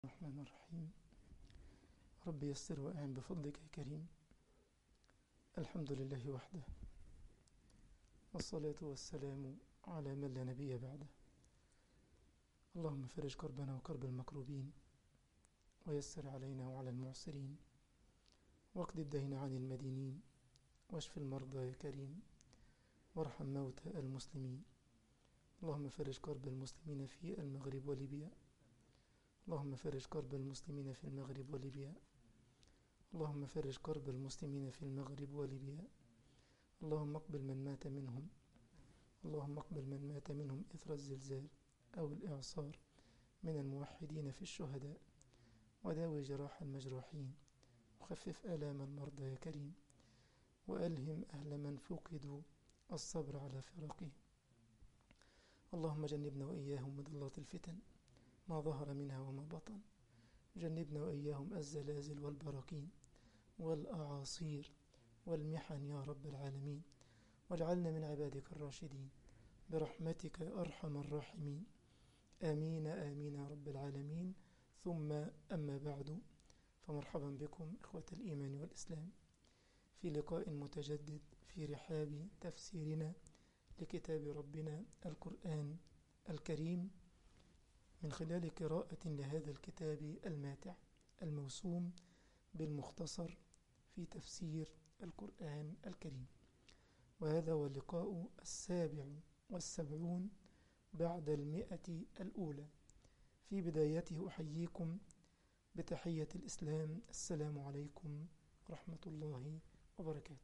الرحمن الرحيم رب يسر وأعن بفضلك يا كريم الحمد لله وحده والصلاة والسلام على من لا نبي بعده اللهم فرج كربنا وكرب المكروبين ويسر علينا وعلى المعسرين واقض الدين عن المدينين واشف المرضى يا كريم وارحم موتى المسلمين اللهم فرج كرب المسلمين في المغرب وليبيا اللهم فرج كرب المسلمين في المغرب وليبيا اللهم فرج كرب المسلمين في المغرب وليبيا اللهم اقبل من مات منهم اللهم اقبل من مات منهم إثر الزلزال أو الإعصار من الموحدين في الشهداء وداوي جراح المجروحين وخفف آلام المرضى يا كريم وألهم أهل من فقدوا الصبر على فراقهم اللهم جنبنا وإياهم مضلات الفتن ما ظهر منها وما بطن جنبنا وإياهم الزلازل والبراكين والأعاصير والمحن يا رب العالمين واجعلنا من عبادك الراشدين برحمتك يا أرحم الراحمين آمين آمين يا رب العالمين ثم أما بعد فمرحبا بكم إخوة الإيمان والإسلام في لقاء متجدد في رحاب تفسيرنا لكتاب ربنا القرآن الكريم من خلال قراءة لهذا الكتاب الماتع الموسوم بالمختصر في تفسير القرآن الكريم وهذا هو اللقاء السابع والسبعون بعد المئة الأولى في بدايته أحييكم بتحية الإسلام السلام عليكم ورحمة الله وبركاته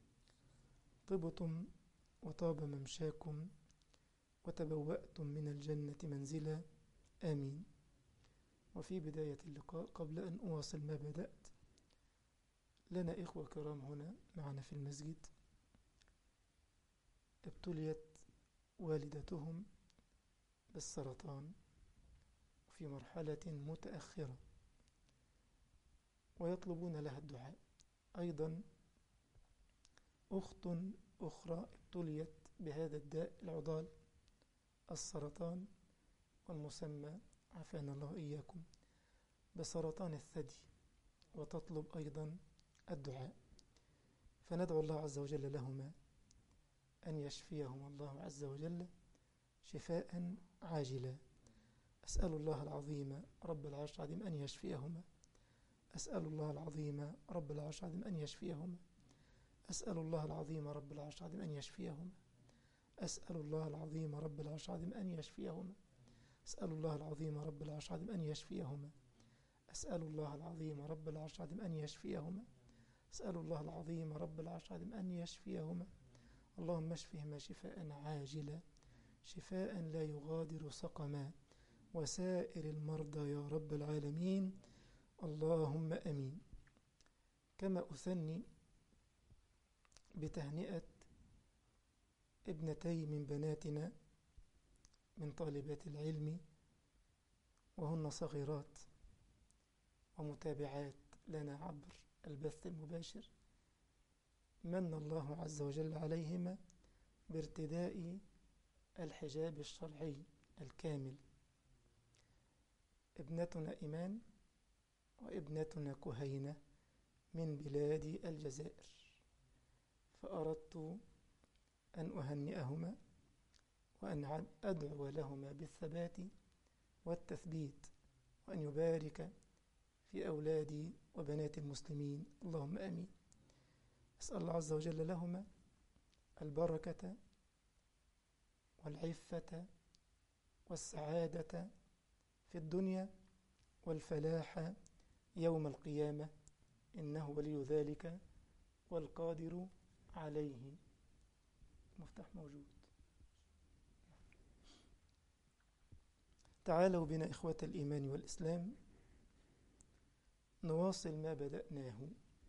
طبتم وطاب ممشاكم وتبوأتم من الجنة منزلا آمين وفي بداية اللقاء قبل أن أواصل ما بدأت لنا إخوة كرام هنا معنا في المسجد ابتليت والدتهم بالسرطان في مرحلة متأخرة ويطلبون لها الدعاء أيضا أخت أخرى ابتليت بهذا الداء العضال السرطان والمسمى عافانا الله إياكم بسرطان الثدي وتطلب أيضا الدعاء فندعو الله عز وجل لهما أن يشفيهما الله عز وجل شفاء عاجلا أسأل الله العظيم رب العرش العظيم أن يشفيهما أسأل الله العظيم رب العرش العظيم أن يشفيهما أسأل الله العظيم رب العرش العظيم أن يشفيهما أسأل الله العظيم رب العرش العظيم أن يشفيهما أسأل الله العظيم رب العرش العظيم أن يشفيهما أسأل الله العظيم رب العرش العظيم أن يشفيهما أسأل الله العظيم رب العرش العظيم أن يشفيهما اللهم اشفهما شفاء عاجلا شفاء لا يغادر سقما وسائر المرضى يا رب العالمين اللهم أمين كما أثني بتهنئة ابنتي من بناتنا من طالبات العلم وهن صغيرات ومتابعات لنا عبر البث المباشر من الله عز وجل عليهما بارتداء الحجاب الشرعي الكامل ابنتنا إيمان وابنتنا كهينة من بلاد الجزائر فأردت أن أهنئهما وأن أدعو لهما بالثبات والتثبيت وأن يبارك في أولادي وبنات المسلمين اللهم أمين أسأل الله عز وجل لهما البركة والعفة والسعادة في الدنيا والفلاح يوم القيامة إنه ولي ذلك والقادر عليه مفتاح موجود تعالوا بنا إخوة الإيمان والإسلام نواصل ما بدأناه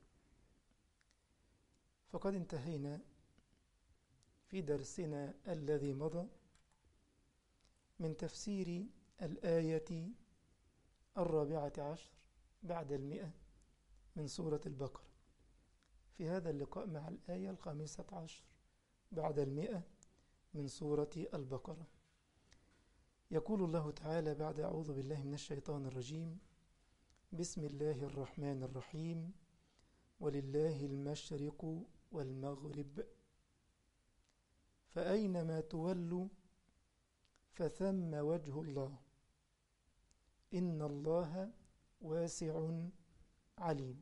فقد انتهينا في درسنا الذي مضى من تفسير الآية الرابعة عشر بعد المئة من سورة البقرة في هذا اللقاء مع الآية الخامسة عشر بعد المئة من سورة البقرة يقول الله تعالى بعد أعوذ بالله من الشيطان الرجيم بسم الله الرحمن الرحيم ولله المشرق والمغرب فأينما تولوا فثم وجه الله إن الله واسع عليم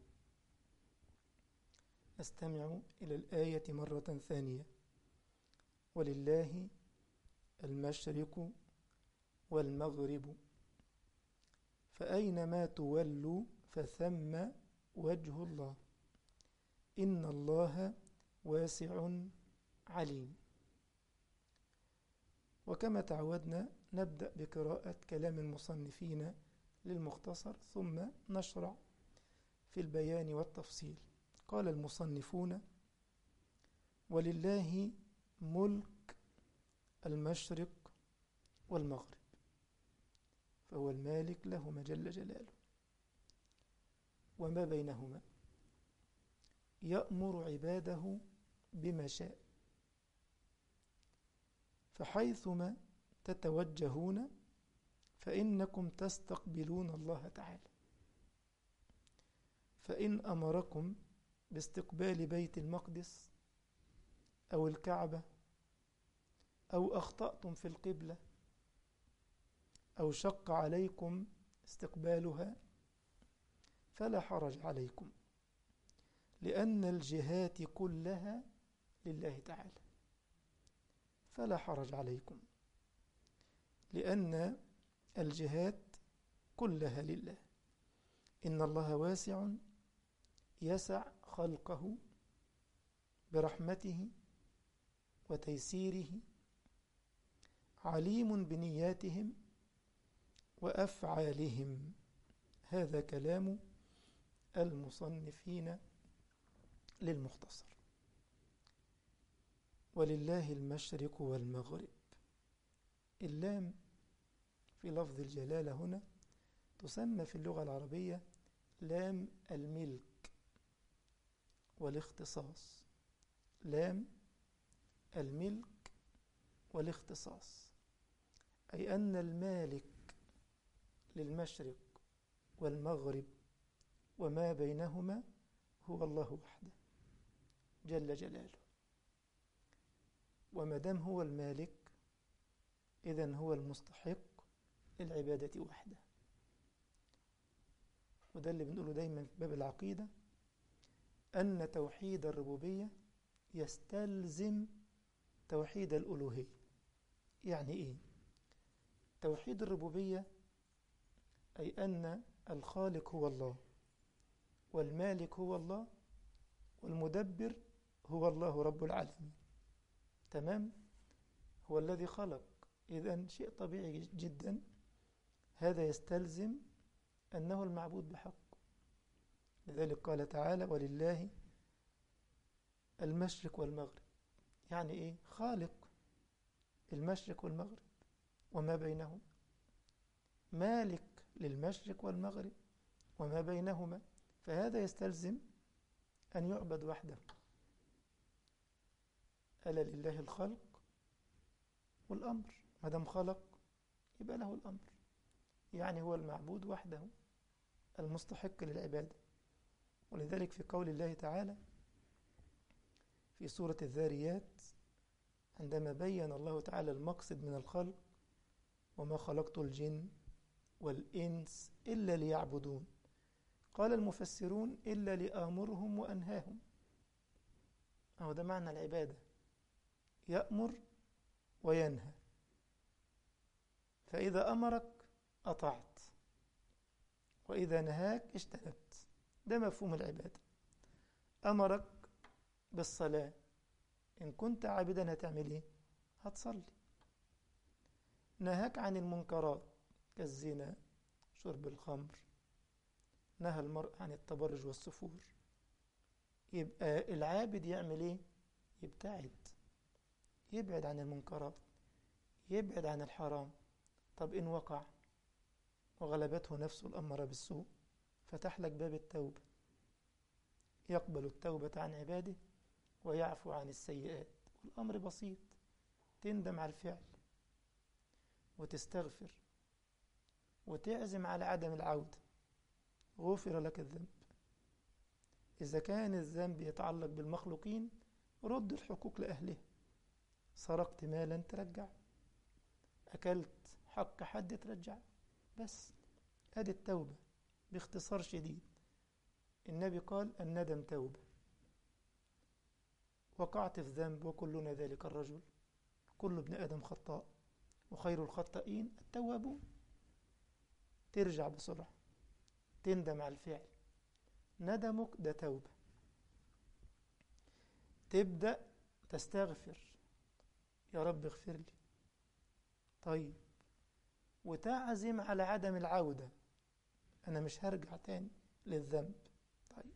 نستمع إلى الآية مرة ثانية ولله المشرق والمغرب فأينما تولوا فثم وجه الله إن الله واسع عليم وكما تعودنا نبدأ بقراءة كلام المصنفين للمختصر ثم نشرع في البيان والتفصيل قال المصنفون ولله ملك المشرق والمغرب فهو المالك لهما جل جلاله وما بينهما يأمر عباده بما شاء فحيثما تتوجهون فإنكم تستقبلون الله تعالى فإن أمركم باستقبال بيت المقدس أو الكعبة أو أخطأتم في القبلة أو شق عليكم استقبالها فلا حرج عليكم لأن الجهات كلها لله تعالى فلا حرج عليكم لأن الجهات كلها لله إن الله واسع يسع خلقه برحمته وتيسيره عليم بنياتهم وأفعالهم هذا كلام المصنفين للمختصر ولله المشرق والمغرب اللام في لفظ الجلالة هنا تسمى في اللغة العربية لام الملك والاختصاص لام الملك والاختصاص أي أن المالك للمشرق والمغرب وما بينهما هو الله وحده جل جلاله وما دام هو المالك إذن هو المستحق للعبادة وحده وده اللي بنقوله دايما في باب العقيدة أن توحيد الربوبية يستلزم توحيد الألوهية يعني إيه؟ توحيد الربوبية أي أن الخالق هو الله والمالك هو الله والمدبر هو الله رب العالمين تمام هو الذي خلق إذا شيء طبيعي جدا هذا يستلزم أنه المعبود بحق لذلك قال تعالى ولله المشرق والمغرب يعني إيه خالق المشرق والمغرب وما بينهما مالك للمشرق والمغرب وما بينهما فهذا يستلزم أن يعبد وحده ألا لله الخلق والأمر ما دام خلق يبقى له الأمر يعني هو المعبود وحده المستحق للعبادة ولذلك في قول الله تعالى في سورة الذاريات عندما بين الله تعالى المقصد من الخلق وما خلقت الجن والإنس إلا ليعبدون قال المفسرون إلا لآمرهم وأنهاهم أو ده معنى العبادة يأمر وينهى فإذا أمرك أطعت وإذا نهاك اجتنبت ده مفهوم العبادة أمرك بالصلاة إن كنت عابدا هتعمل إيه؟ هتصلي نهاك عن المنكرات كالزنا شرب الخمر نهى المرء عن التبرج والسفور يبقى العابد يعمل ايه يبتعد يبعد عن المنكرات يبعد عن الحرام طب إن وقع وغلبته نفسه الأمر بالسوء فتح لك باب التوبة يقبل التوبة عن عباده ويعفو عن السيئات والأمر بسيط تندم على الفعل وتستغفر وتعزم على عدم العودة غفر لك الذنب إذا كان الذنب يتعلق بالمخلوقين رد الحقوق لأهله سرقت مالا ترجع أكلت حق حد ترجع بس أدي التوبة باختصار شديد النبي قال الندم توبة وقعت في ذنب وكلنا ذلك الرجل كل ابن آدم خطاء وخير الخطائين التوابون ترجع بسرعة تندم على الفعل ندمك ده توبة تبدأ تستغفر يا رب اغفر لي طيب وتعزم على عدم العودة أنا مش هرجع تاني للذنب طيب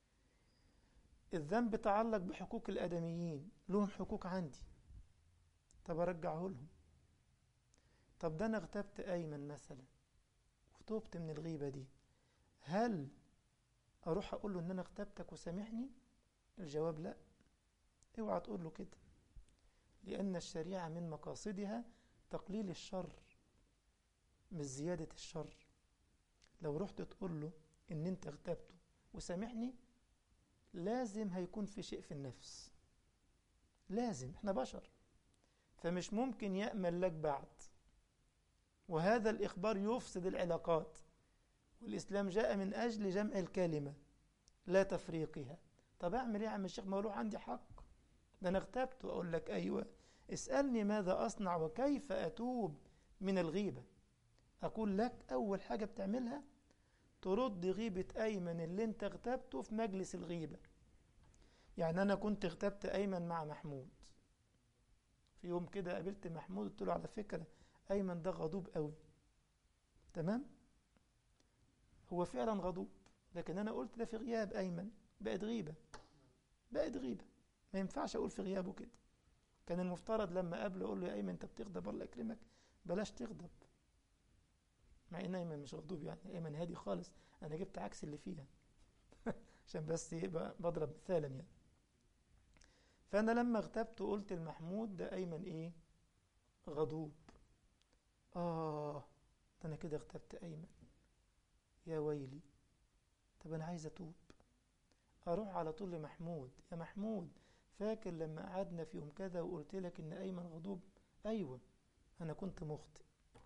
الذنب تعلق بحقوق الآدميين لهم حقوق عندي طب أرجعه لهم طب ده أنا اغتبت أيمن مثلا وتوبت من الغيبة دي هل أروح أقول له إن أنا اغتبتك وسامحني الجواب لا اوعى تقول له كده لأن الشريعة من مقاصدها تقليل الشر مش زيادة الشر لو رحت تقول له إن أنت اغتبته وسامحني لازم هيكون في شيء في النفس لازم احنا بشر فمش ممكن يأمن لك بعد وهذا الإخبار يفسد العلاقات والإسلام جاء من أجل جمع الكلمة لا تفريقها طب أعمل إيه يا عم الشيخ ما له عندي حق ده أنا اغتبته أقول لك أيوة اسألني ماذا أصنع وكيف أتوب من الغيبة أقول لك أول حاجة بتعملها ترد غيبة أيمن اللي أنت اغتبته في مجلس الغيبة يعني أنا كنت اغتبت أيمن مع محمود في يوم كده قابلت محمود قلت له على فكرة أيمن ده غضوب قوي تمام هو فعلا غضوب لكن أنا قلت ده في غياب أيمن بقت غيبة بقت غيبة ما ينفعش أقول في غيابه كده كان المفترض لما قابله أقول له يا أيمن أنت بتغضب الله يكرمك بلاش تغضب مع ان ايمن مش غضوب يعني ايمن هادي خالص انا جبت عكس اللي فيها عشان بس يبقى بضرب مثالا يعني فانا لما اغتبت قلت لمحمود ده ايمن ايه غضوب اه ده انا كده اغتبت ايمن يا ويلي طب انا عايز اتوب اروح على طول لمحمود يا محمود فاكر لما قعدنا في يوم كذا وقلت لك ان ايمن غضوب ايوه انا كنت مخطئ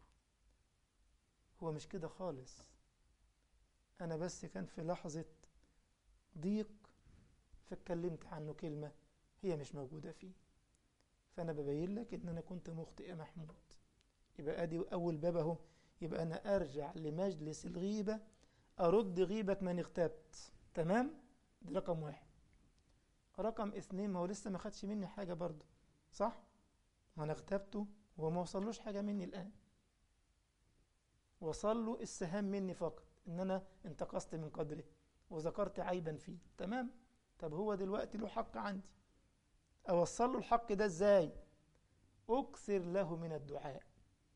هو مش كده خالص أنا بس كان في لحظة ضيق فاتكلمت عنه كلمة هي مش موجودة فيه فأنا ببين لك إن أنا كنت مخطئ يا محمود يبقى أدي أول باب أهو يبقى أنا أرجع لمجلس الغيبة أرد غيبة من اغتبت تمام؟ دي رقم واحد رقم اثنين ما هو لسه ما خدش مني حاجة برضه صح؟ ما أنا اغتبته وما وصلوش حاجة مني الآن وصل له السهام مني فقط ان انا انتقصت من قدره وذكرت عيبا فيه تمام طب هو دلوقتي له حق عندي اوصل له الحق ده ازاي اكثر له من الدعاء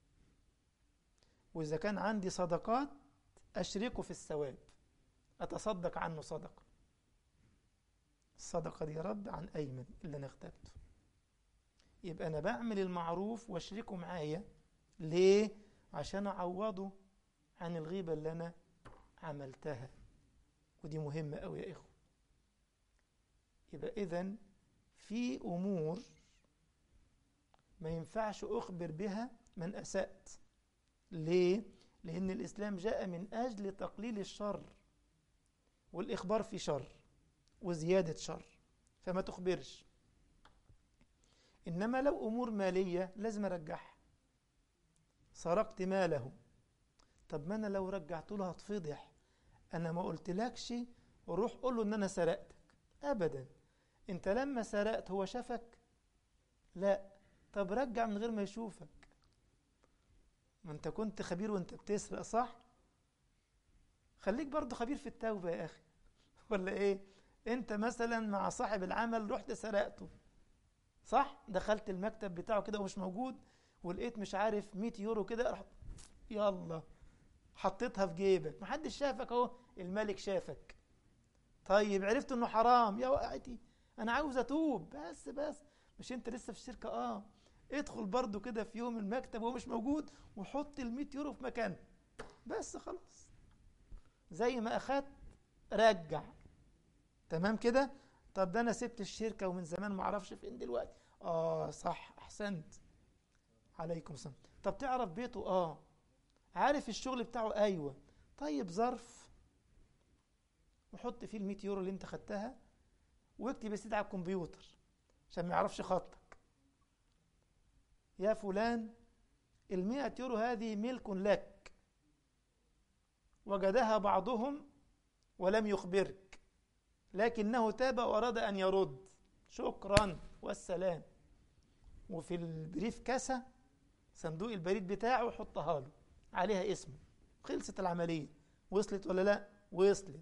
واذا كان عندي صدقات اشركه في الثواب اتصدق عنه صدقه الصدقه دي يا رب عن ايمن اللي انا اغتبته يبقى انا بعمل المعروف واشركه معايا ليه عشان أعوضه عن الغيبة اللي أنا عملتها ودي مهمة أوي يا إخوة يبقى إذن في أمور ما ينفعش أخبر بها من أسأت ليه؟ لأن الإسلام جاء من أجل تقليل الشر والإخبار في شر وزيادة شر فما تخبرش إنما لو أمور مالية لازم أرجعها سرقت ماله طب ما انا لو رجعت له هتفضح انا ما قلتلكش روح قول له ان انا سرقتك ابدا انت لما سرقت هو شافك لا طب رجع من غير ما يشوفك ما انت كنت خبير وانت بتسرق صح خليك برضه خبير في التوبة يا اخي ولا ايه انت مثلا مع صاحب العمل رحت سرقته صح دخلت المكتب بتاعه كده ومش موجود ولقيت مش عارف 100 يورو كده رحت يلا حطيتها في جيبك محدش شافك اهو الملك شافك طيب عرفت انه حرام يا وقعتي انا عاوز اتوب بس بس مش انت لسه في الشركه اه ادخل برضو كده في يوم المكتب وهو مش موجود وحط ال 100 يورو في مكانه بس خلاص زي ما أخدت رجع تمام كده طب ده أنا سبت الشركة ومن زمان ما أعرفش فين دلوقتي آه صح أحسنت عليكم السلام طب تعرف بيته آه عارف الشغل بتاعه أيوة طيب ظرف وحط فيه ال 100 يورو اللي انت خدتها واكتب يا سيدي على الكمبيوتر عشان ما يعرفش خطك يا فلان ال 100 يورو هذه ملك لك وجدها بعضهم ولم يخبرك لكنه تاب وأراد أن يرد شكرا والسلام وفي البريف كاسة صندوق البريد بتاعه حطها له عليها اسمه خلصت العملية وصلت ولا لا وصلت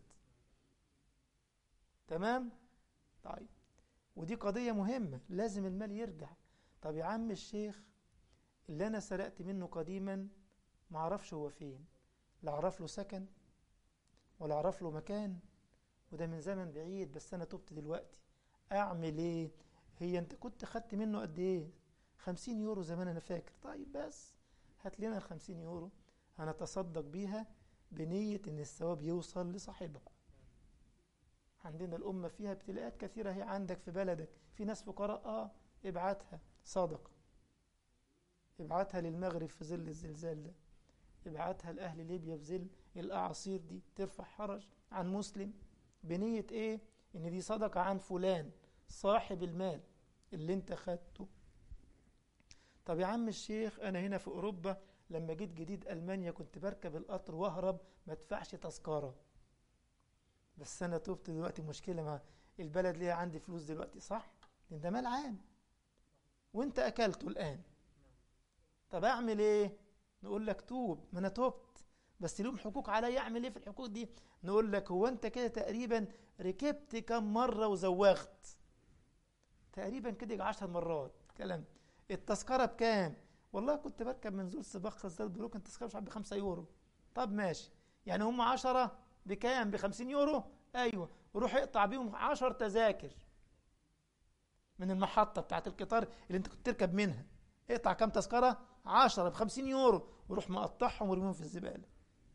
تمام طيب ودي قضية مهمة لازم المال يرجع طب يا عم الشيخ اللي أنا سرقت منه قديما ما اعرفش هو فين لا اعرف له سكن ولا اعرف له مكان وده من زمن بعيد بس انا تبت دلوقتي اعمل ايه هي انت كنت خدت منه قد ايه خمسين يورو زمان انا فاكر طيب بس هات لنا الخمسين يورو هنتصدق بيها بنية ان الثواب يوصل لصاحبها عندنا الأمة فيها ابتلاءات كثيرة هي عندك في بلدك في ناس فقراء آه ابعتها صدقة ابعتها للمغرب في ظل الزلزال ده ابعتها لأهل ليبيا في ظل الأعاصير دي ترفع حرج عن مسلم بنية إيه؟ إن دي صدقة عن فلان صاحب المال اللي أنت خدته طب يا عم الشيخ أنا هنا في أوروبا لما جيت جديد ألمانيا كنت بركب القطر وأهرب ما ادفعش تذكرة بس أنا تبت دلوقتي مشكلة مع البلد ليها عندي فلوس دلوقتي صح؟ لأن ده مال عام وأنت أكلته الآن طب أعمل إيه؟ نقول لك توب ما أنا تبت بس لهم حقوق عليا أعمل إيه في الحقوق دي؟ نقول لك هو أنت كده تقريبا ركبت كم مرة وزوغت؟ تقريبا كده عشر مرات كلام التذكرة بكام؟ والله كنت بركب من زول سباق خزال بلوك التذكرة مش عارف بخمسة يورو طب ماشي يعني هم عشرة بكام؟ بخمسين يورو؟ أيوة روح اقطع بيهم عشر تذاكر من المحطة بتاعت القطار اللي انت كنت تركب منها اقطع كام تذكرة؟ عشرة بخمسين يورو وروح مقطعهم ورميهم في الزبالة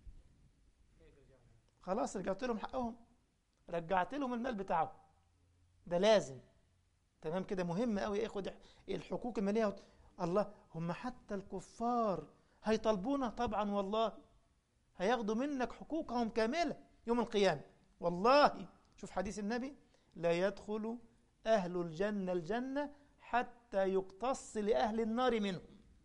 خلاص رجعت لهم حقهم رجعت لهم المال بتاعهم ده لازم تمام كده مهم قوي ياخد الحقوق الماليه الله هم حتى الكفار هيطالبونا طبعا والله هياخدوا منك حقوقهم كامله يوم القيامه والله شوف حديث النبي لا يدخل اهل الجنه الجنه حتى يقتص لاهل النار منهم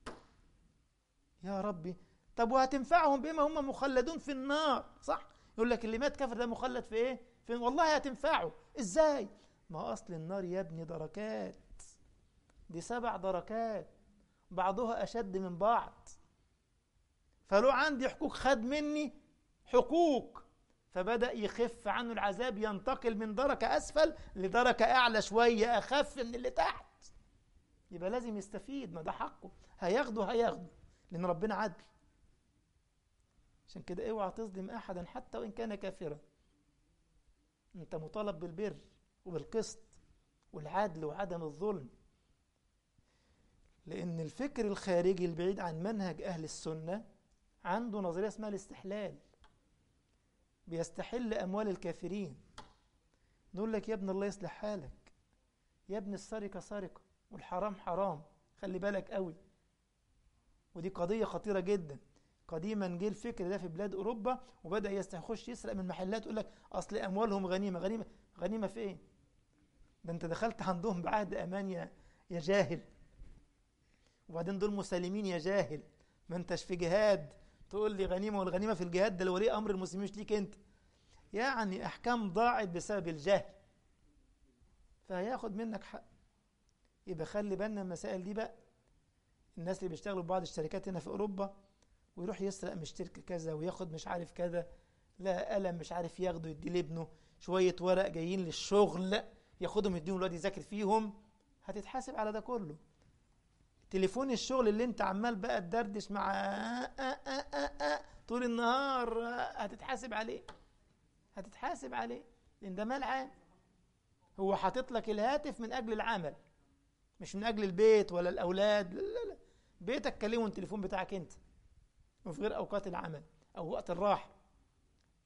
يا ربي طب وهتنفعهم بما هم مخلدون في النار صح يقول لك اللي مات كافر ده مخلد في ايه في والله هتنفعه ازاي ما اصل النار يا ابني دركات دي سبع دركات بعضها اشد من بعض فلو عندي حقوق خد مني حقوق فبدا يخف عنه العذاب ينتقل من دركه اسفل لدركه اعلى شويه اخف من اللي تحت يبقى لازم يستفيد ما ده حقه هياخده هياخده لان ربنا عدل عشان كده اوعى تظلم احدا حتى وان كان كافرا انت مطالب بالبر وبالقسط والعدل وعدم الظلم لان الفكر الخارجي البعيد عن منهج اهل السنه عنده نظريه اسمها الاستحلال بيستحل اموال الكافرين نقول لك يا ابن الله يصلح حالك يا ابن السرقه سرقه والحرام حرام خلي بالك قوي ودي قضيه خطيره جدا قديما جه الفكر ده في بلاد اوروبا وبدا يخش يسرق من محلات يقول لك اصل اموالهم غنيمه غنيمه غنيمه في ايه ده انت دخلت عندهم بعهد امان يا يا جاهل وبعدين دول مسالمين يا جاهل ما انتش في جهاد تقول لي غنيمه والغنيمه في الجهاد ده لولي امر المسلمين مش ليك انت يعني احكام ضاعت بسبب الجهل فهياخد منك حق يبقى خلي بالنا المسائل دي بقى الناس اللي بيشتغلوا في بعض الشركات هنا في اوروبا ويروح يسرق من شركه كذا وياخد مش عارف كذا لا قلم مش عارف ياخده يدي لابنه شويه ورق جايين للشغل ياخدهم يديهم الواد يذاكر فيهم هتتحاسب على ده كله تليفون الشغل اللي انت عمال بقى تدردش مع آآ آآ آآ طول النهار هتتحاسب عليه هتتحاسب عليه لان ده مال عام هو حاطط لك الهاتف من اجل العمل مش من اجل البيت ولا الاولاد لا لا لا بيتك كلمه التليفون بتاعك انت وفي غير اوقات العمل او وقت الراحه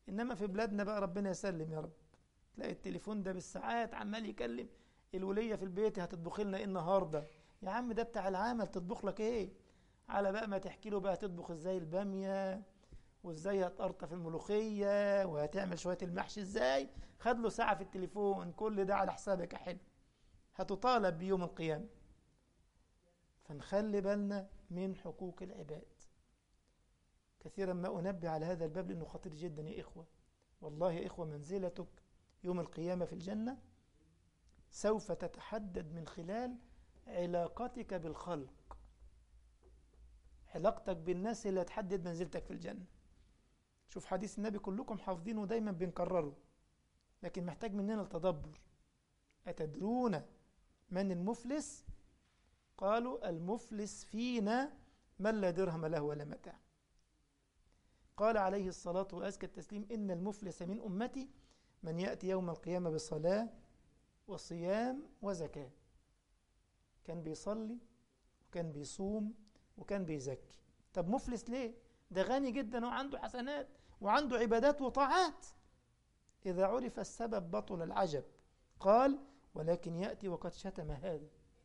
إنما في بلادنا بقى ربنا يسلم يا رب تلاقي التليفون ده بالساعات عمال يكلم الولية في البيت هتطبخي لنا ايه النهارده يا عم ده بتاع العمل تطبخ لك ايه على بقى ما تحكي له بقى تطبخ ازاي البامية وازاي هتقرطف الملوخية وهتعمل شوية المحشي ازاي خد له ساعة في التليفون كل ده على حسابك يا حلو هتطالب بيوم القيامة فنخلي بالنا من حقوق العباد كثيرا ما أنبه على هذا الباب لأنه خطير جدا يا إخوة والله يا إخوة منزلتك يوم القيامة في الجنة سوف تتحدد من خلال علاقتك بالخلق علاقتك بالناس اللي هتحدد منزلتك في الجنة شوف حديث النبي كلكم حافظينه دايما بنكرره لكن محتاج مننا التدبر أتدرون من المفلس قالوا المفلس فينا من لا درهم له ولا متاع قال عليه الصلاة وأزكى التسليم إن المفلس من أمتي من يأتي يوم القيامة بصلاة وصيام وزكاة كان بيصلي وكان بيصوم وكان بيزكي طب مفلس ليه ده غني جدا وعنده حسنات وعنده عبادات وطاعات إذا عرف السبب بطل العجب قال ولكن يأتي وقد شتم هذا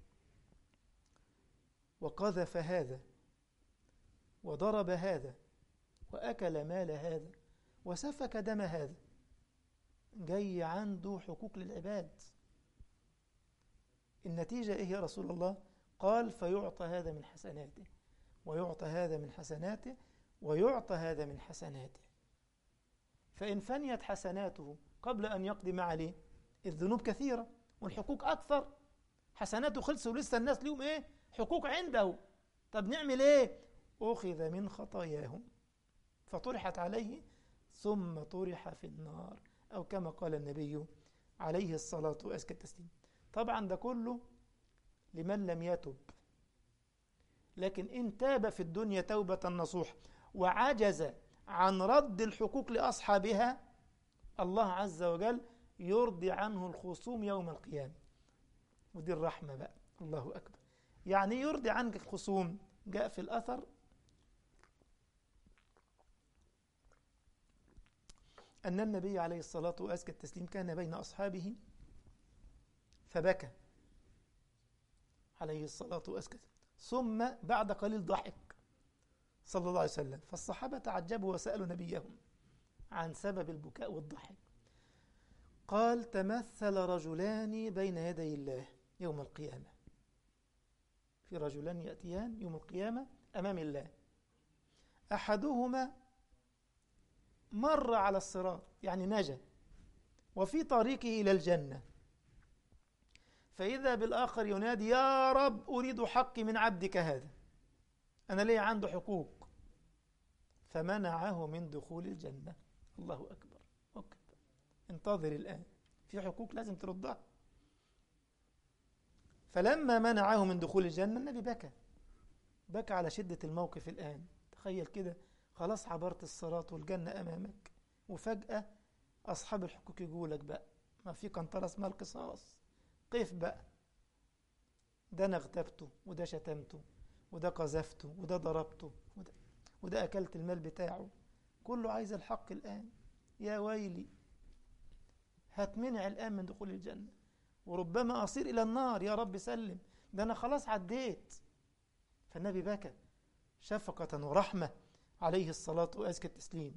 وقذف هذا وضرب هذا وأكل مال هذا وسفك دم هذا جاي عنده حقوق للعباد النتيجة إيه يا رسول الله قال فيعطى هذا من حسناته ويعطى هذا من حسناته ويعطى هذا من حسناته فإن فنيت حسناته قبل أن يقدم عليه الذنوب كثيرة والحقوق أكثر حسناته خلص ولسه الناس ليهم إيه حقوق عنده طب نعمل إيه أخذ من خطاياهم فطرحت عليه ثم طرح في النار أو كما قال النبي عليه الصلاة وأزكى التسليم طبعا ده كله لمن لم يتب لكن إن تاب في الدنيا توبة نصوح وعجز عن رد الحقوق لأصحابها الله عز وجل يرضي عنه الخصوم يوم القيامة ودي الرحمة بقى الله أكبر يعني يرضي عنك الخصوم جاء في الأثر أن النبي عليه الصلاة وأزكى التسليم كان بين أصحابه فبكى عليه الصلاة وأزكى ثم بعد قليل ضحك صلى الله عليه وسلم فالصحابة تعجبوا وسألوا نبيهم عن سبب البكاء والضحك قال تمثل رجلان بين يدي الله يوم القيامة في رجلان يأتيان يوم القيامة أمام الله أحدهما مر على الصراط يعني نجا وفي طريقه إلى الجنة فإذا بالآخر ينادي يا رب أريد حقي من عبدك هذا أنا لي عنده حقوق فمنعه من دخول الجنة الله أكبر أكبر انتظر الآن في حقوق لازم تردها فلما منعه من دخول الجنة النبي بكى بكى على شدة الموقف الآن تخيل كده خلاص عبرت الصراط والجنة أمامك وفجأة أصحاب الحقوق يقولك بقى ما في قنطرة اسمها القصاص قف بقى ده أنا اغتبته وده شتمته وده قذفته وده ضربته وده, وده أكلت المال بتاعه كله عايز الحق الآن يا ويلي هتمنع الآن من دخول الجنة وربما أصير إلى النار يا رب سلم ده أنا خلاص عديت فالنبي بكى شفقة ورحمة عليه الصلاة وأزكى التسليم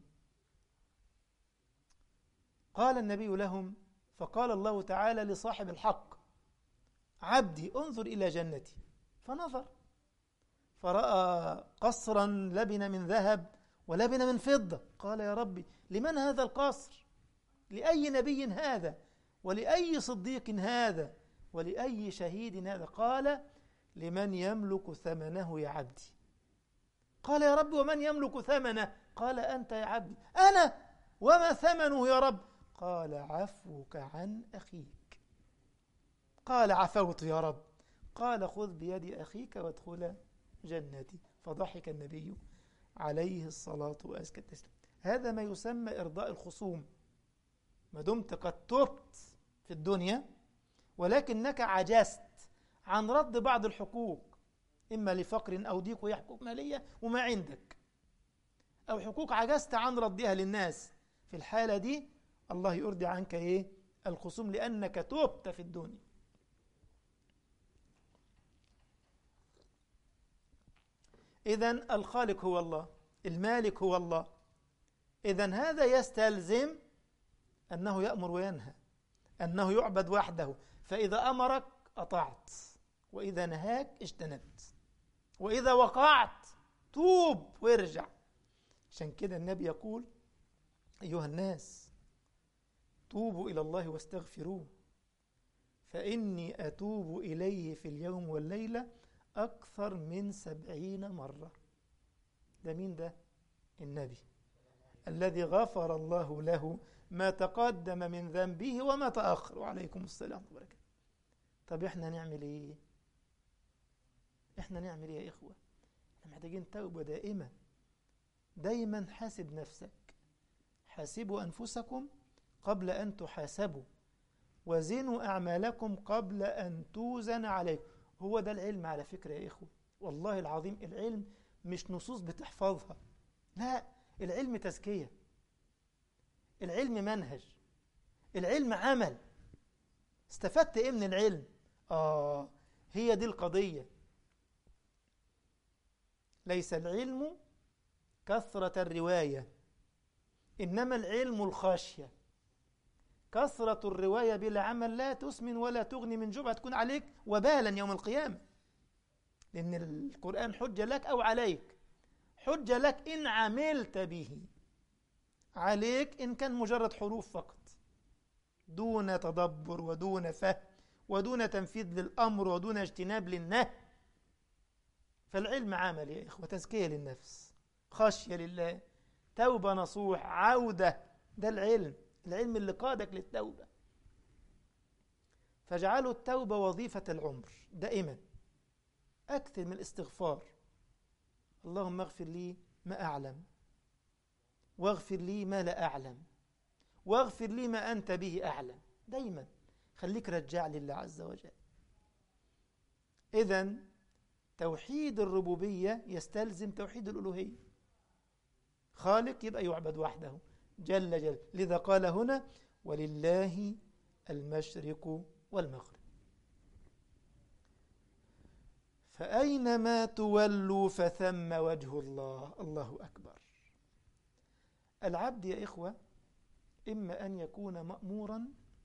قال النبي لهم فقال الله تعالى لصاحب الحق عبدي انظر إلى جنتي فنظر فرأى قصرا لبن من ذهب ولبن من فضة قال يا ربي لمن هذا القصر لأي نبي هذا ولأي صديق هذا ولأي شهيد هذا قال لمن يملك ثمنه يا عبدي قال يا رب ومن يملك ثمنه قال أنت يا عبدي أنا وما ثمنه يا رب قال عفوك عن أخيك قال عفوت يا رب قال خذ بيد أخيك وادخل جنتي فضحك النبي عليه الصلاة وأزكى التسليم هذا ما يسمى إرضاء الخصوم ما دمت قد تبت في الدنيا ولكنك عجزت عن رد بعض الحقوق إما لفقر أو ضيق وهي حقوق مالية وما عندك أو حقوق عجزت عن ردها للناس في الحالة دي الله يرضي عنك إيه الخصوم لأنك تبت في الدنيا إذا الخالق هو الله المالك هو الله إذا هذا يستلزم أنه يأمر وينهى أنه يعبد وحده فإذا أمرك أطعت وإذا نهاك اجتنبت وإذا وقعت توب وارجع عشان كده النبي يقول أيها الناس توبوا إلى الله واستغفروه فإني أتوب إليه في اليوم والليلة أكثر من سبعين مرة ده مين ده؟ النبي الذي غفر الله له ما تقدم من ذنبه وما تأخر وعليكم السلام وبركاته طب احنا نعمل ايه احنا نعمل ايه يا اخوة احنا محتاجين توبة دائمة دايما حاسب نفسك حاسبوا أنفسكم قبل أن تحاسبوا وزنوا أعمالكم قبل أن توزن عليكم هو ده العلم على فكرة يا إخوة والله العظيم العلم مش نصوص بتحفظها لا العلم تزكية العلم منهج العلم عمل استفدت ايه من العلم آه هي دي القضية ليس العلم كثرة الرواية إنما العلم الخاشية كثرة الرواية بلا عمل لا تسمن ولا تغني من جبعة تكون عليك وبالا يوم القيامة لأن القرآن حجة لك أو عليك حجة لك إن عملت به عليك إن كان مجرد حروف فقط دون تدبر ودون فهم ودون تنفيذ للأمر ودون اجتناب للنهي فالعلم عمل يا إخوة تزكية للنفس خشية لله توبة نصوح عودة ده العلم العلم اللي قادك للتوبة فاجعلوا التوبة وظيفة العمر دائما أكثر من الاستغفار اللهم اغفر لي ما أعلم واغفر لي ما لا أعلم واغفر لي ما أنت به أعلم دايما خليك رجع لله عز وجل إذا توحيد الربوبية يستلزم توحيد الألوهية خالق يبقى يعبد وحده جل جل لذا قال هنا ولله المشرق والمغرب فأينما تولوا فثم وجه الله الله أكبر العبد يا إخوة إما أن يكون مأمورا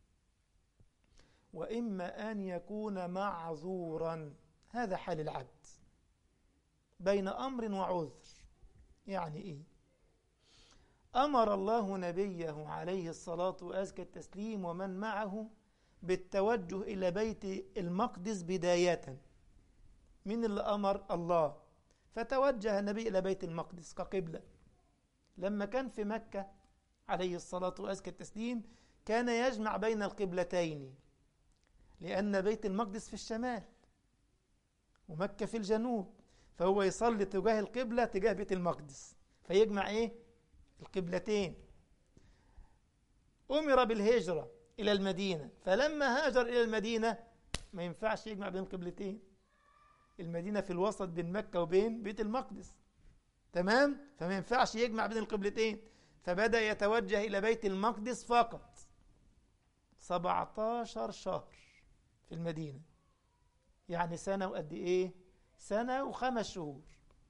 وإما أن يكون معذورا هذا حال العبد بين أمر وعذر يعني إيه أمر الله نبيه عليه الصلاة وأزكى التسليم ومن معه بالتوجه إلى بيت المقدس بداية من اللي أمر الله فتوجه النبي إلى بيت المقدس كقبلة لما كان في مكة عليه الصلاة وأزكى التسليم كان يجمع بين القبلتين لأن بيت المقدس في الشمال ومكة في الجنوب فهو يصلي تجاه القبلة تجاه بيت المقدس فيجمع إيه القبلتين أمر بالهجرة إلى المدينة فلما هاجر إلى المدينة ما ينفعش يجمع بين القبلتين المدينة في الوسط بين مكة وبين بيت المقدس تمام فما ينفعش يجمع بين القبلتين فبدأ يتوجه إلى بيت المقدس فقط 17 شهر في المدينة يعني سنة وقد إيه سنة وخمس شهور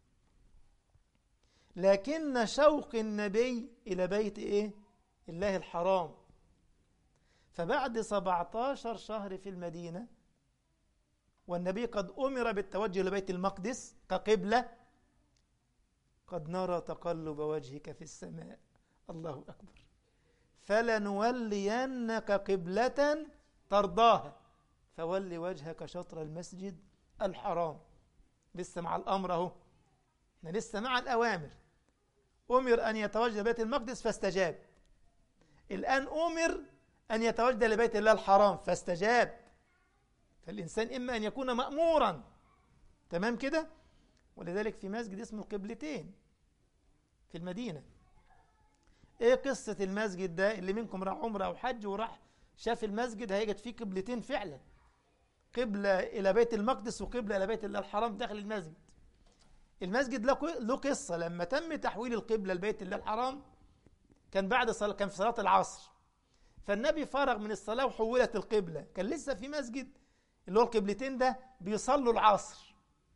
لكن شوق النبي إلى بيت إيه الله الحرام فبعد 17 شهر في المدينة والنبي قد أمر بالتوجه لبيت المقدس كقبلة قد نرى تقلب وجهك في السماء الله أكبر فلنولينك قبلة ترضاها فول وجهك شطر المسجد الحرام لسه مع الأمر أهو احنا لسه مع الأوامر أمر أن يتوجه بيت المقدس فاستجاب الآن أمر أن يتوجه لبيت الله الحرام فاستجاب فالإنسان إما أن يكون مأمورا تمام كده ولذلك في مسجد اسمه القبلتين في المدينة ايه قصة المسجد ده اللي منكم راح عمره أو حج وراح شاف المسجد هيجد فيه قبلتين فعلا قبلة إلى بيت المقدس وقبلة إلى بيت الله الحرام داخل المسجد المسجد له له قصة لما تم تحويل القبلة لبيت الله الحرام كان بعد صلاة كان في صلاة العصر فالنبي فرغ من الصلاة وحولت القبلة كان لسه في مسجد اللي هو القبلتين ده بيصلوا العصر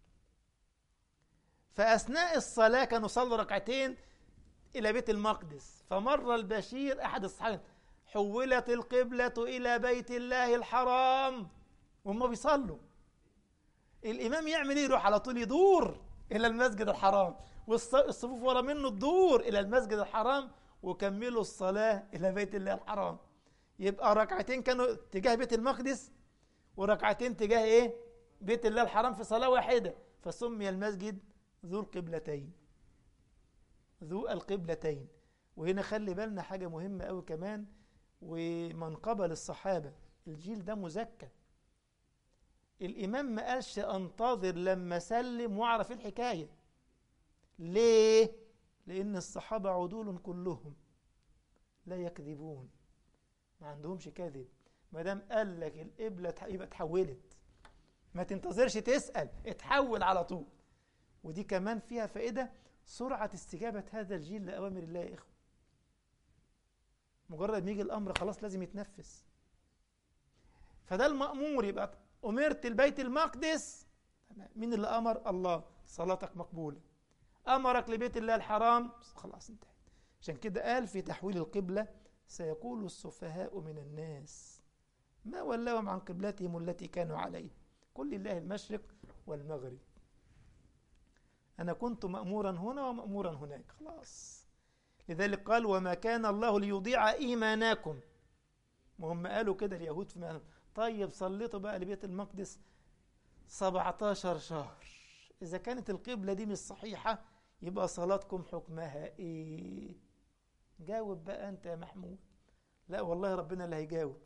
فأثناء الصلاة كانوا صلوا ركعتين إلى بيت المقدس فمر البشير أحد الصحابة حولت القبلة إلى بيت الله الحرام وهم بيصلوا الإمام يعمل إيه يروح على طول يدور إلى المسجد الحرام والصفوف ورا منه تدور إلى المسجد الحرام وكملوا الصلاة إلى بيت الله الحرام يبقى ركعتين كانوا تجاه بيت المقدس وركعتين تجاه إيه بيت الله الحرام في صلاة واحدة فسمي المسجد ذو القبلتين ذو القبلتين وهنا خلي بالنا حاجة مهمة أوي كمان ومنقبة للصحابة الجيل ده مزكى الإمام ما قالش أنتظر لما سلم وأعرف الحكاية ليه؟ لأن الصحابة عدول كلهم لا يكذبون ما عندهمش كذب ما دام قال لك القبلة يبقى اتحولت ما تنتظرش تسأل اتحول على طول ودي كمان فيها فائدة سرعة استجابة هذا الجيل لأوامر الله يا إخوة مجرد ما يجي الأمر خلاص لازم يتنفس فده المأمور يبقى أمرت البيت المقدس مين اللي أمر الله صلاتك مقبولة أمرك لبيت الله الحرام خلاص انتهت عشان كده قال في تحويل القبلة سيقول السفهاء من الناس ما ولاهم عن قبلتهم التي كانوا عليها كل الله المشرق والمغرب أنا كنت مأمورا هنا ومأمورا هناك خلاص لذلك قال وما كان الله ليضيع إيمانكم وهم قالوا كده اليهود في معنى طيب صليتوا بقى لبيت المقدس 17 شهر إذا كانت القبلة دي مش صحيحة يبقى صلاتكم حكمها إيه جاوب بقى أنت يا محمود لا والله ربنا اللي هيجاوب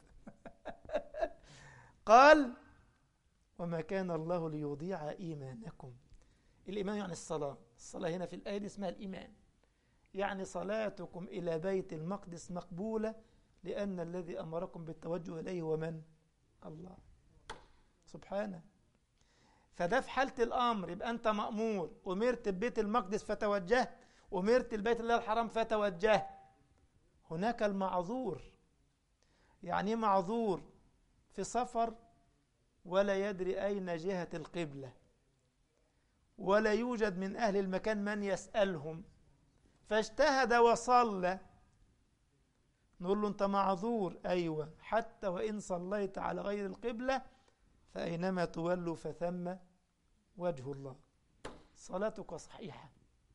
قال وما كان الله ليضيع إيمانكم الإيمان يعني الصلاة الصلاة هنا في الآية دي اسمها الإيمان يعني صلاتكم إلى بيت المقدس مقبولة لأن الذي أمركم بالتوجه إليه هو من؟ الله سبحانه فده في حالة الأمر يبقى أنت مأمور أمرت ببيت المقدس فتوجهت أمرت البيت الله الحرام فتوجهت هناك المعذور يعني معذور في سفر ولا يدري أين جهة القبلة ولا يوجد من أهل المكان من يسألهم فاجتهد وصلى نقول له أنت معذور أيوة حتى وإن صليت على غير القبلة فأينما تولوا فثم وجه الله صلاتك صحيحة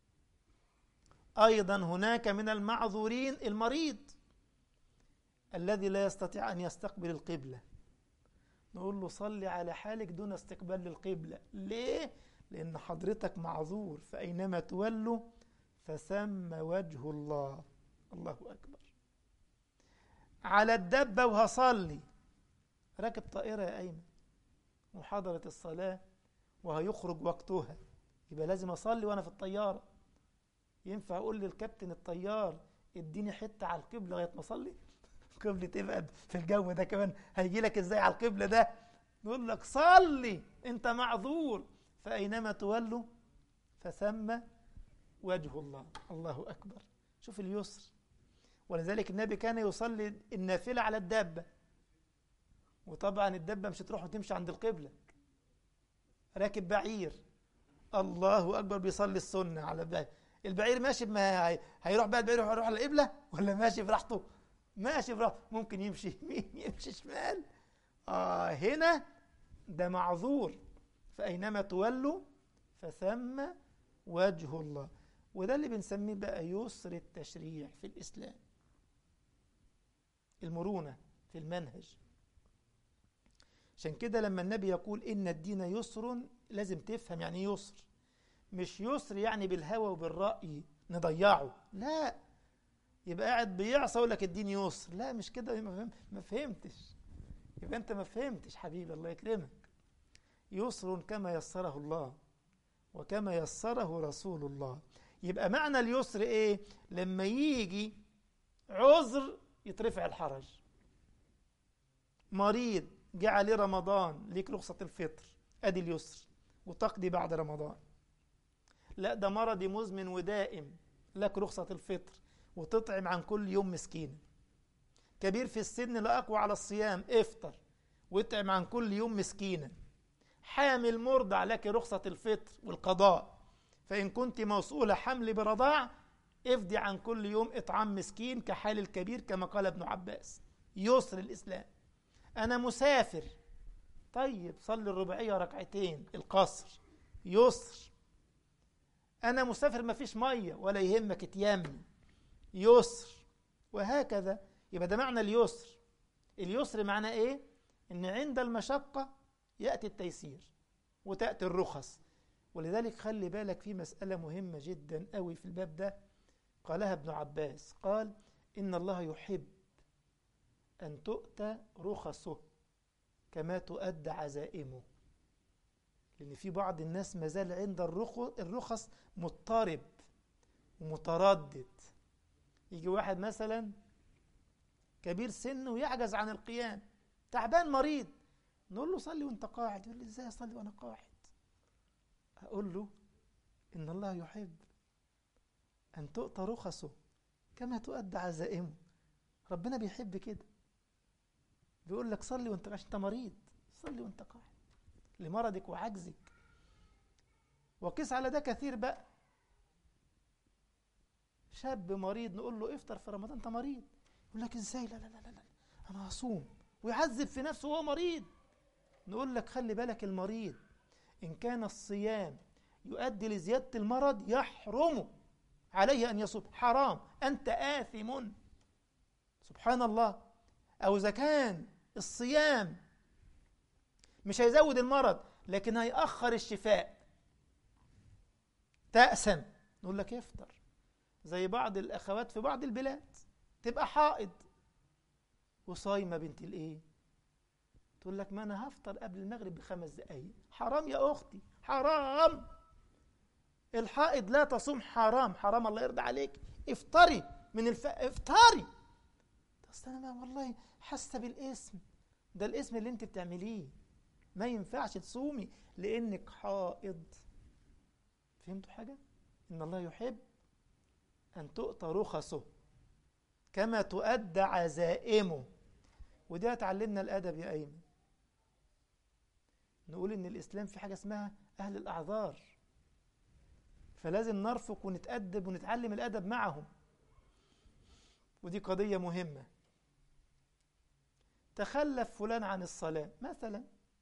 أيضا هناك من المعذورين المريض الذي لا يستطيع أن يستقبل القبلة نقول له صلي على حالك دون استقبال للقبلة ليه؟ لأن حضرتك معذور فأينما تولوا فثم وجه الله الله أكبر على الدبة وهصلي راكب طائرة يا أيمن وحضرت الصلاة وهيخرج وقتها يبقى لازم أصلي وأنا في الطيارة ينفع أقول للكابتن الطيار اديني حتة على القبلة لغاية ما أصلي قبلة تبقى في الجو ده كمان هيجي لك ازاي على القبلة ده نقول لك صلي انت معذور فأينما تولوا فثم وجه الله الله أكبر شوف اليسر ولذلك النبي كان يصلي النافلة على الدابة وطبعا الدابة مش تروح وتمشي عند القبلة راكب بعير الله أكبر بيصلي السنة على البعير البعير ماشي ما هيروح بقى البعير يروح على القبلة ولا ماشي براحته ماشي براحته ممكن يمشي يمين يمشي شمال آه هنا ده معذور فأينما تولوا فثم وجه الله وده اللي بنسميه بقى يسر التشريع في الإسلام المرونة في المنهج عشان كده لما النبي يقول إن الدين يسر لازم تفهم يعني يسر مش يسر يعني بالهوى وبالرأي نضيعه لا يبقى قاعد بيعصى يقول لك الدين يسر لا مش كده ما فهمتش يبقى انت ما فهمتش حبيبي الله يكرمك يسر كما يسره الله وكما يسره رسول الله يبقى معنى اليسر ايه لما يجي عذر يترفع الحرج مريض جه عليه رمضان ليك رخصة الفطر ادي اليسر وتقضي بعد رمضان لا ده مرضي مزمن ودائم لك رخصة الفطر وتطعم عن كل يوم مسكين كبير في السن لا أقوى على الصيام افطر واطعم عن كل يوم مسكينا حامل مرضع لك رخصة الفطر والقضاء فإن كنت موصولة حمل برضاع افدي عن كل يوم إطعام مسكين كحال الكبير كما قال ابن عباس يسر الإسلام أنا مسافر طيب صلي الرباعية ركعتين القصر يسر أنا مسافر ما فيش مية ولا يهمك تيمم يسر وهكذا يبقى ده معنى اليسر اليسر معناه إيه؟ إن عند المشقة يأتي التيسير وتأتي الرخص ولذلك خلي بالك في مسألة مهمة جدا قوي في الباب ده قالها ابن عباس قال إن الله يحب أن تؤتى رخصه كما تؤدى عزائمه لأن في بعض الناس ما زال عند الرخص مضطرب ومتردد يجي واحد مثلا كبير سن ويعجز عن القيام تعبان مريض نقول له صلي وانت قاعد يقول لي ازاي اصلي وانا قاعد اقول له ان الله يحب ان تؤتى رخصه كما تؤدى عزائمه ربنا بيحب كده بيقول لك صلي وانت عشان انت مريض صلي وانت قاعد لمرضك وعجزك وقيس على ده كثير بقى شاب مريض نقول له افطر في رمضان انت مريض يقول لك ازاي لا لا لا لا, لا. انا هصوم ويعذب في نفسه وهو مريض نقول لك خلي بالك المريض ان كان الصيام يؤدي لزياده المرض يحرمه عليه ان يصوم حرام انت آثم سبحان الله او اذا كان الصيام مش هيزود المرض لكن هيأخر الشفاء تأسم نقول لك افطر زي بعض الأخوات في بعض البلاد تبقى حائض وصايمة بنت الإيه تقول لك ما أنا هفطر قبل المغرب بخمس دقايق حرام يا أختي حرام الحائض لا تصوم حرام حرام الله يرضى عليك افطري من الف... افطري اصل انا والله حاسه بالاسم ده الاسم اللي انت بتعمليه ما ينفعش تصومي لانك حائض فهمتوا حاجه ان الله يحب ان تؤتى رخصه كما تؤدى عزائمه وده هتعلمنا الادب يا ايمن نقول ان الاسلام في حاجه اسمها اهل الاعذار فلازم نرفق ونتأدب ونتعلم الأدب معهم ودي قضية مهمة تخلف فلان عن الصلاة مثلا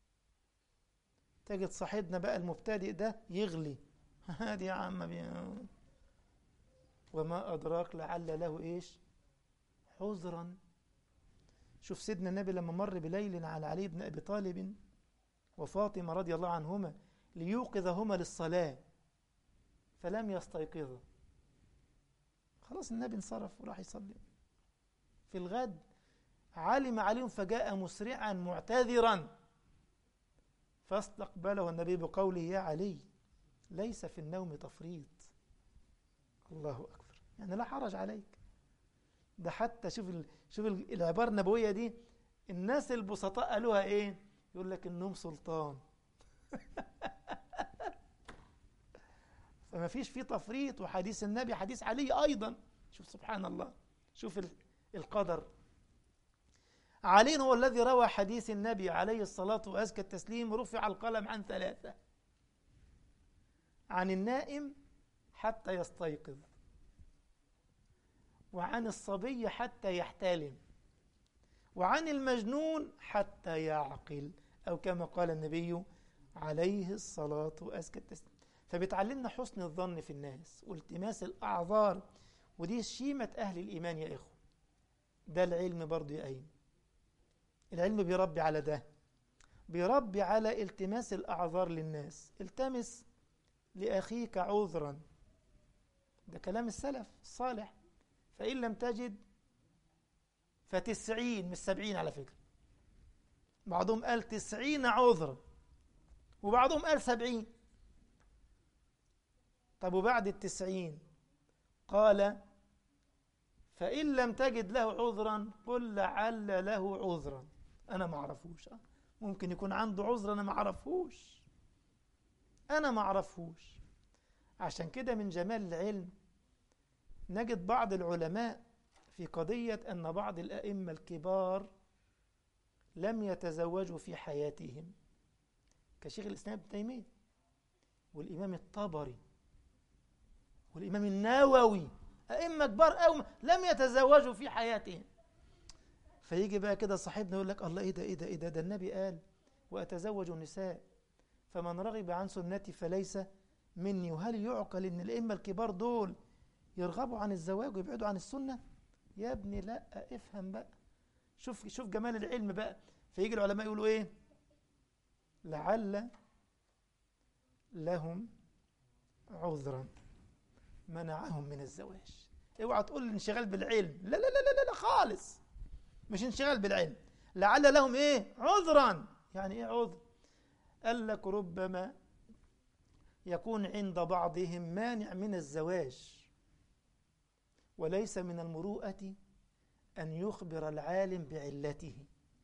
تجد صاحبنا بقى المبتدئ ده يغلي هادي يا عم بي. وما أدراك لعل له إيش عذرا شوف سيدنا النبي لما مر بليل على علي بن أبي طالب وفاطمة رضي الله عنهما ليوقظهما للصلاة فلم يستيقظا خلاص النبي انصرف وراح يصلي في الغد علم عليهم فجاء مسرعا معتذرا فاستقبله النبي بقوله يا علي ليس في النوم تفريط الله اكبر يعني لا حرج عليك ده حتى شوف ال... شوف العباره النبويه دي الناس البسطاء قالوها ايه يقول لك النوم سلطان فما فيش فيه تفريط وحديث النبي حديث علي أيضا شوف سبحان الله شوف القدر علي هو الذي روى حديث النبي عليه الصلاة وأزكى التسليم رفع القلم عن ثلاثة عن النائم حتى يستيقظ وعن الصبي حتى يحتلم وعن المجنون حتى يعقل أو كما قال النبي عليه الصلاة وأزكى التسليم فبتعلمنا حسن الظن في الناس والتماس الأعذار ودي شيمة أهل الإيمان يا إخوة ده العلم برضه يا أيمن العلم بيربي على ده بيربي على التماس الأعذار للناس التمس لأخيك عذرا ده كلام السلف الصالح فإن لم تجد فتسعين مش سبعين على فكرة بعضهم قال تسعين عذرا وبعضهم قال سبعين طب وبعد التسعين قال فإن لم تجد له عذرا قل لعل له عذرا أنا ما أعرفوش ممكن يكون عنده عذر أنا ما أعرفوش أنا ما أعرفوش عشان كده من جمال العلم نجد بعض العلماء في قضية أن بعض الأئمة الكبار لم يتزوجوا في حياتهم كشيخ الإسلام ابن تيمية والإمام الطبري والإمام النووي أئمة كبار أو لم يتزوجوا في حياتهم فيجي بقى كده صاحبنا يقول لك الله إيه ده إيه ده إيه ده ده النبي قال وأتزوج النساء فمن رغب عن سنتي فليس مني وهل يعقل إن الأئمة الكبار دول يرغبوا عن الزواج ويبعدوا عن السنة يا ابني لا افهم بقى شوف شوف جمال العلم بقى فيجي العلماء يقولوا ايه لعل لهم عذرا منعهم من الزواج اوعى تقول انشغال بالعلم لا لا لا لا لا خالص مش انشغال بالعلم لعل لهم ايه عذرا يعني ايه عذر قال لك ربما يكون عند بعضهم مانع من الزواج وليس من المروءة أن يخبر العالم بعلته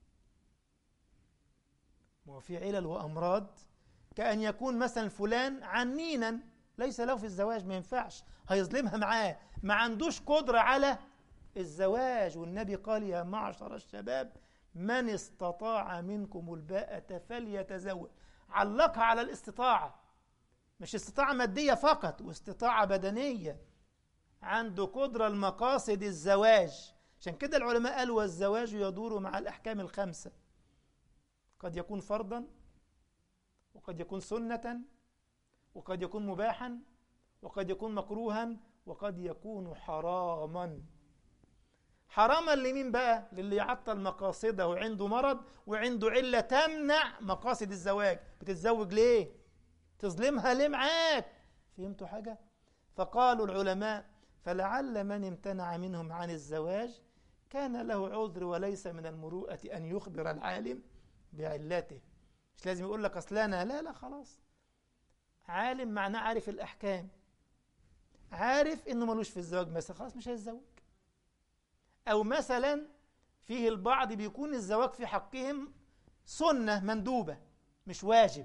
وفي علل وأمراض كأن يكون مثلا فلان عنينا ليس له في الزواج ما ينفعش هيظلمها معاه ما عندوش قدرة على الزواج والنبي قال يا معشر الشباب من استطاع منكم الباءة فليتزوج علقها على الاستطاعة مش استطاعة مادية فقط واستطاعة بدنية عنده قدرة المقاصد الزواج عشان كده العلماء قالوا والزواج يدور مع الأحكام الخمسة قد يكون فرضا وقد يكون سنة وقد يكون مباحا وقد يكون مكروها وقد يكون حراما حراما لمين بقى للي يعطل مقاصده وعنده مرض وعنده علة تمنع مقاصد الزواج بتتزوج ليه تظلمها ليه معاك فهمتوا حاجة فقالوا العلماء فلعل من امتنع منهم عن الزواج كان له عذر وليس من المروءة أن يخبر العالم بعلته مش لازم يقول لك أصل أنا لا لا خلاص عالم معناه عارف الأحكام عارف إنه ملوش في الزواج مثلا خلاص مش هيتزوج أو مثلا فيه البعض بيكون الزواج في حقهم سنة مندوبة مش واجب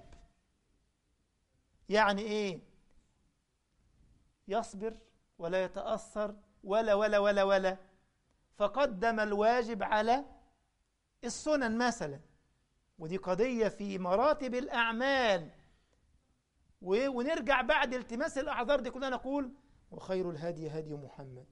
يعني إيه يصبر ولا يتأثر ولا ولا ولا ولا فقدم الواجب على السنن مثلا ودي قضية في مراتب الأعمال ونرجع بعد التماس الأعذار دي كلها نقول وخير الهدي هدي محمد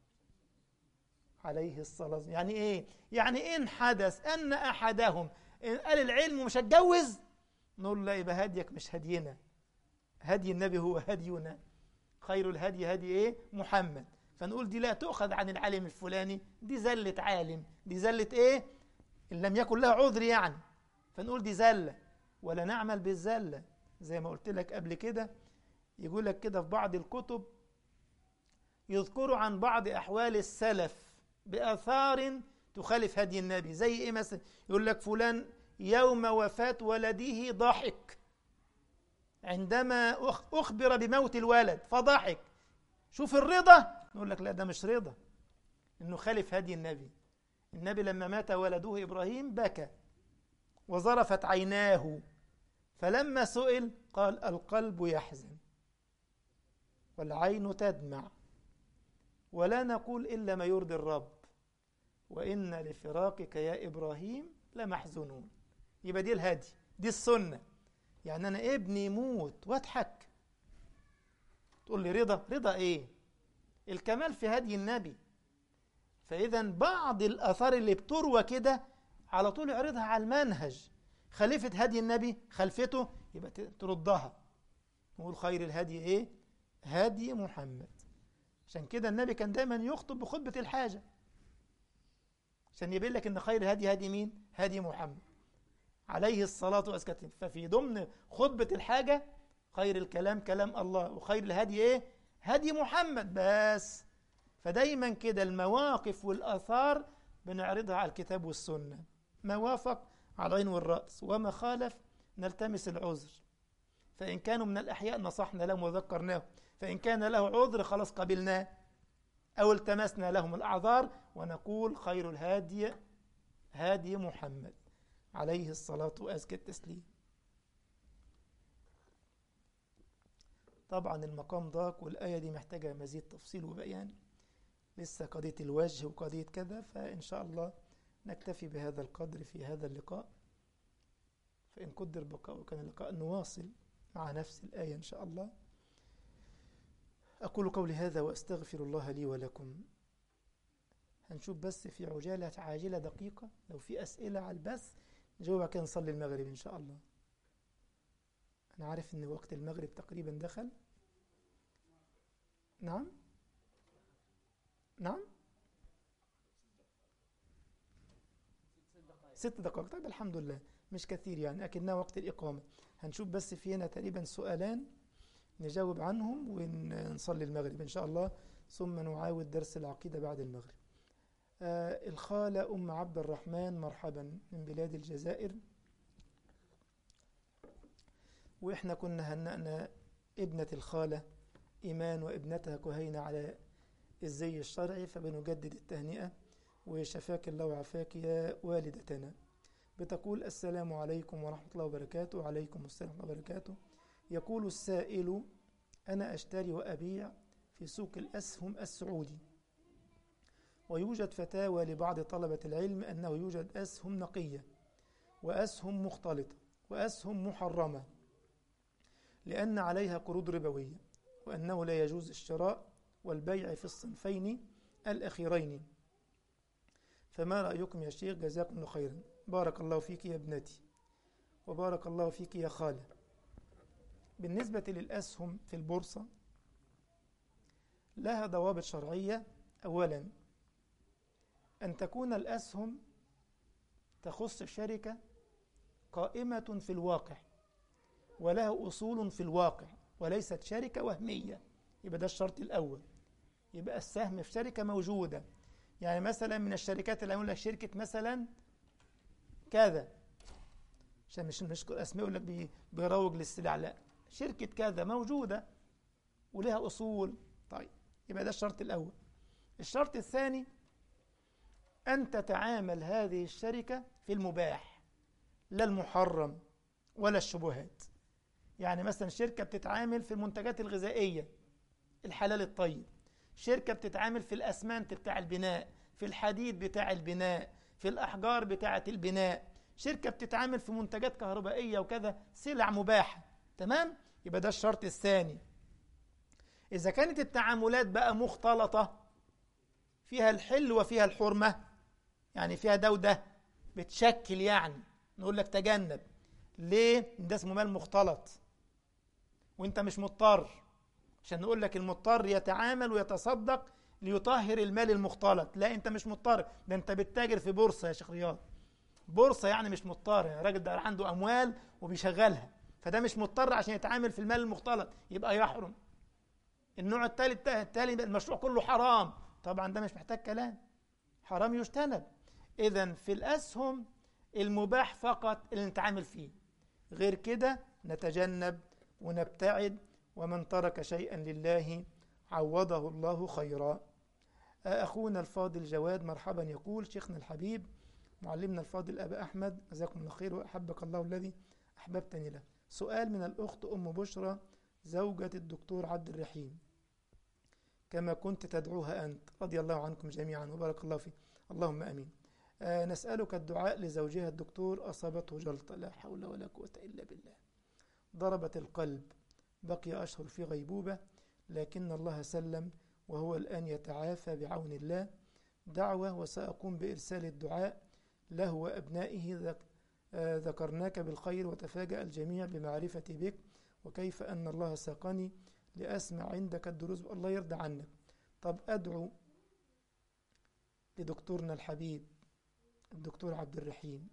عليه الصلاة والسلام يعني إيه؟ يعني إن حدث أن أحدهم إن قال العلم مش هتجوز نقول لا يبقى هديك مش هدينا هدي النبي هو هدينا خير الهدي هدي إيه؟ محمد فنقول دي لا تؤخذ عن العالم الفلاني دي زلة عالم دي زلة إيه؟ إن لم يكن له عذر يعني فنقول دي زلة ولا نعمل بالزلة زي ما قلت لك قبل كده يقول لك كده في بعض الكتب يذكروا عن بعض أحوال السلف بآثار تخالف هدي النبي زي إيه مثلا يقول لك فلان يوم وفاة ولده ضحك عندما أخبر بموت الولد فضحك شوف الرضا نقول لك لا ده مش رضا إنه خالف هدي النبي النبي لما مات ولده إبراهيم بكى وظرفت عيناه فلما سئل قال القلب يحزن والعين تدمع ولا نقول إلا ما يرضي الرب وإن لفراقك يا إبراهيم لمحزونون يبقى دي الهدي دي السنة يعني أنا ابني يموت واضحك تقول لي رضا رضا إيه الكمال في هدي النبي فإذا بعض الآثار اللي بتروى كده على طول يعرضها على المنهج خليفة هدي النبي خلفته يبقى تردها نقول خير الهدي إيه هدي محمد عشان كده النبي كان دايما يخطب بخطبة الحاجة عشان يبين لك ان خير هدي هدي مين هدي محمد عليه الصلاة والسلام ففي ضمن خطبة الحاجة خير الكلام كلام الله وخير الهدي ايه هدي محمد بس فدايما كده المواقف والآثار بنعرضها على الكتاب والسنة ما وافق على العين والرأس وما خالف نلتمس العذر فإن كانوا من الأحياء نصحنا لهم وذكرناهم فإن كان له عذر خلاص قبلناه أو التمسنا لهم الأعذار ونقول خير الهادي هادي محمد عليه الصلاة وأزكى التسليم طبعا المقام ضاق والآية دي محتاجة مزيد تفصيل وبيان لسه قضية الوجه وقضية كذا فإن شاء الله نكتفي بهذا القدر في هذا اللقاء فإن قدر بقاء وكان اللقاء نواصل مع نفس الآية إن شاء الله أقول قولي هذا وأستغفر الله لي ولكم هنشوف بس في عجالة عاجلة دقيقة لو في أسئلة على البث نجاوب كده نصلي المغرب إن شاء الله أنا عارف إن وقت المغرب تقريبا دخل نعم نعم ست دقائق طيب الحمد لله مش كثير يعني أكنها وقت الإقامة هنشوف بس في هنا تقريبا سؤالان نجاوب عنهم ونصلي المغرب إن شاء الله ثم نعاود درس العقيدة بعد المغرب آه الخالة أم عبد الرحمن مرحبا من بلاد الجزائر وإحنا كنا هنأنا ابنة الخالة إيمان وابنتها كهينة على الزي الشرعي فبنجدد التهنئة وشفاك الله وعافاك يا والدتنا بتقول السلام عليكم ورحمة الله وبركاته وعليكم السلام ورحمة الله وبركاته يقول السائل أنا أشتري وأبيع في سوق الأسهم السعودي ويوجد فتاوى لبعض طلبة العلم أنه يوجد أسهم نقية وأسهم مختلطة وأسهم محرمة لأن عليها قروض ربوية وأنه لا يجوز الشراء والبيع في الصنفين الأخيرين فما رأيكم يا شيخ جزاكم الله خيرا بارك الله فيك يا ابنتي وبارك الله فيك يا خالة بالنسبة للأسهم في البورصة لها ضوابط شرعية أولا أن تكون الأسهم تخص شركة قائمة في الواقع ولها أصول في الواقع وليست شركة وهمية يبقى ده الشرط الأول يبقى السهم في شركة موجودة يعني مثلا من الشركات اللي يقول لك شركة مثلا كذا عشان مش نشكر اسماء يقول لك بيروج للسلع لا شركة كذا موجودة ولها أصول طيب يبقى ده الشرط الأول الشرط الثاني أن تتعامل هذه الشركة في المباح لا المحرم ولا الشبهات يعني مثلا شركة بتتعامل في المنتجات الغذائية الحلال الطيب شركة بتتعامل في الأسمنت بتاع البناء في الحديد بتاع البناء في الأحجار بتاعة البناء شركة بتتعامل في منتجات كهربائية وكذا سلع مباحة تمام يبقى ده الشرط الثاني إذا كانت التعاملات بقى مختلطة فيها الحل وفيها الحرمة يعني فيها ده وده بتشكل يعني نقول لك تجنب ليه ده اسمه مال مختلط وانت مش مضطر عشان نقول لك المضطر يتعامل ويتصدق ليطهر المال المختلط لا انت مش مضطر ده انت بتتاجر في بورصه يا شيخ رياض بورصه يعني مش مضطر يعني الراجل ده عنده اموال وبيشغلها فده مش مضطر عشان يتعامل في المال المختلط يبقى يحرم النوع الثالث التالي المشروع كله حرام طبعا ده مش محتاج كلام حرام يجتنب اذا في الاسهم المباح فقط اللي نتعامل فيه غير كده نتجنب ونبتعد ومن ترك شيئا لله عوضه الله خيرا أخونا الفاضل جواد مرحبا يقول شيخنا الحبيب معلمنا الفاضل أبا أحمد جزاكم الله خير وأحبك الله الذي أحببتني له سؤال من الأخت أم بشرى زوجة الدكتور عبد الرحيم كما كنت تدعوها أنت رضي الله عنكم جميعا وبارك الله فيك اللهم أمين آه نسألك الدعاء لزوجها الدكتور أصابته جلطة لا حول ولا قوة إلا بالله ضربت القلب بقي أشهر في غيبوبة لكن الله سلم وهو الآن يتعافى بعون الله دعوة وسأقوم بإرسال الدعاء له وأبنائه ذكرناك بالخير وتفاجأ الجميع بمعرفتي بك وكيف أن الله ساقني لأسمع عندك الدروس الله يرضى عنك طب أدعو لدكتورنا الحبيب الدكتور عبد الرحيم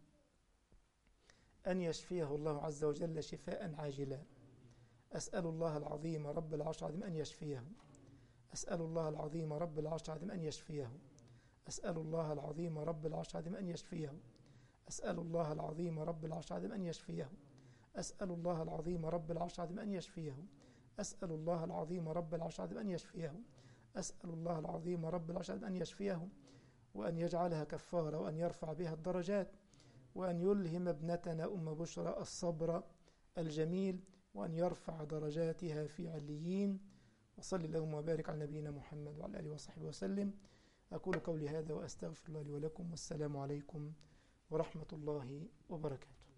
أن يشفيه الله عز وجل شفاء عاجلا أسأل الله العظيم رب العرش العظيم أن يشفيه أسأل الله العظيم رب العرش العظيم أن يشفيه أسأل الله العظيم رب العرش العظيم أن يشفيه أسأل الله العظيم رب العرش العظيم أن يشفيه أسأل الله العظيم رب العرش العظيم أن يشفيه أسأل الله العظيم رب العرش العظيم أن يشفيه أسأل الله العظيم رب العرش العظيم أن يشفيه وأن يجعلها كفارة وأن يرفع بها الدرجات وأن يلهم ابنتنا أم بشرى الصبر الجميل وأن يرفع درجاتها في عليين وصلي اللهم وبارك على نبينا محمد وعلى آله وصحبه وسلم أقول قولي هذا وأستغفر الله لي ولكم والسلام عليكم ورحمة الله وبركاته